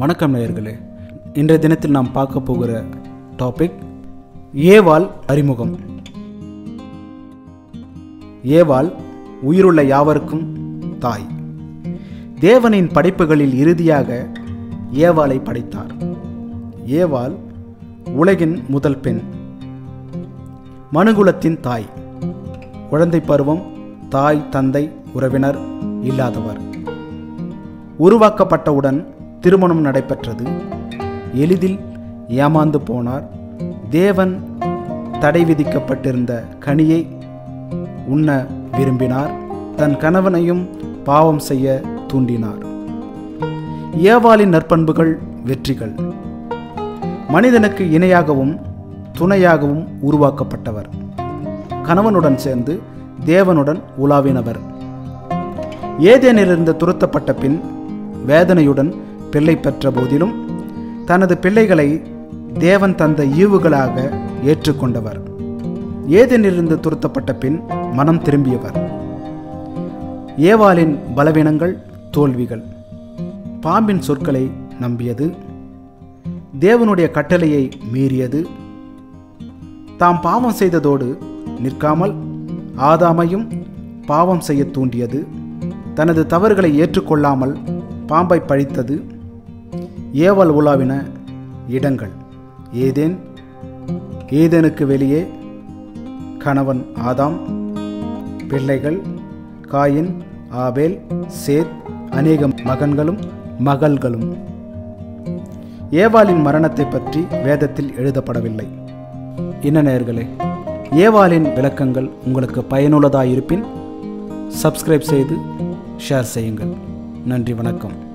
வணக்கம் நேயர்களே இன்றைய தினத்தில் நாம் பார்க்க போகிற டாபிக் ஏவாள் அறிமுகம் ஏவாள் உயிருள்ள யாவருக்கும் தாய் தேவனின் படைப்புகளில் இறுதியாக ஏவாளை படைத்தார் ஏவாள் உலகின் முதல் பெண் மனுகுலத்தின் தாய் குழந்தை பருவம் தாய் தந்தை உறவினர் இல்லாதவர் உருவாக்கப்பட்டவுடன் திருமணம் நடைபெற்றது எளிதில் ஏமாந்து போனார் தேவன் தடை விதிக்கப்பட்டிருந்த கனியை உண்ண விரும்பினார் தன் கணவனையும் பாவம் செய்ய தூண்டினார் ஏவாளின் நற்பண்புகள் வெற்றிகள் மனிதனுக்கு இணையாகவும் துணையாகவும் உருவாக்கப்பட்டவர் கணவனுடன் சேர்ந்து தேவனுடன் உலாவினவர் ஏதேனிலிருந்து துரத்தப்பட்ட பின் வேதனையுடன் பிள்ளை பெற்ற போதிலும் தனது பிள்ளைகளை தேவன் தந்த ஈவுகளாக ஏற்றுக்கொண்டவர் ஏதேனிலிருந்து துரத்தப்பட்ட பின் மனம் திரும்பியவர் ஏவாளின் பலவீனங்கள் தோல்விகள் பாம்பின் சொற்களை நம்பியது தேவனுடைய கட்டளையை மீறியது தாம் பாவம் செய்ததோடு நிற்காமல் ஆதாமையும் பாவம் செய்ய தூண்டியது தனது தவறுகளை ஏற்றுக்கொள்ளாமல் பாம்பை பழித்தது ஏவல் உலாவின இடங்கள் ஏதேன் ஏதேனுக்கு வெளியே கணவன் ஆதாம் பிள்ளைகள் காயின் ஆபேல் சேத் அநேக மகன்களும் மகள்களும் ஏவாளின் மரணத்தை பற்றி வேதத்தில் எழுதப்படவில்லை என்ன நேயர்களே ஏவாளின் விளக்கங்கள் உங்களுக்கு பயனுள்ளதாக இருப்பின் சப்ஸ்கிரைப் செய்து ஷேர் செய்யுங்கள் நன்றி வணக்கம்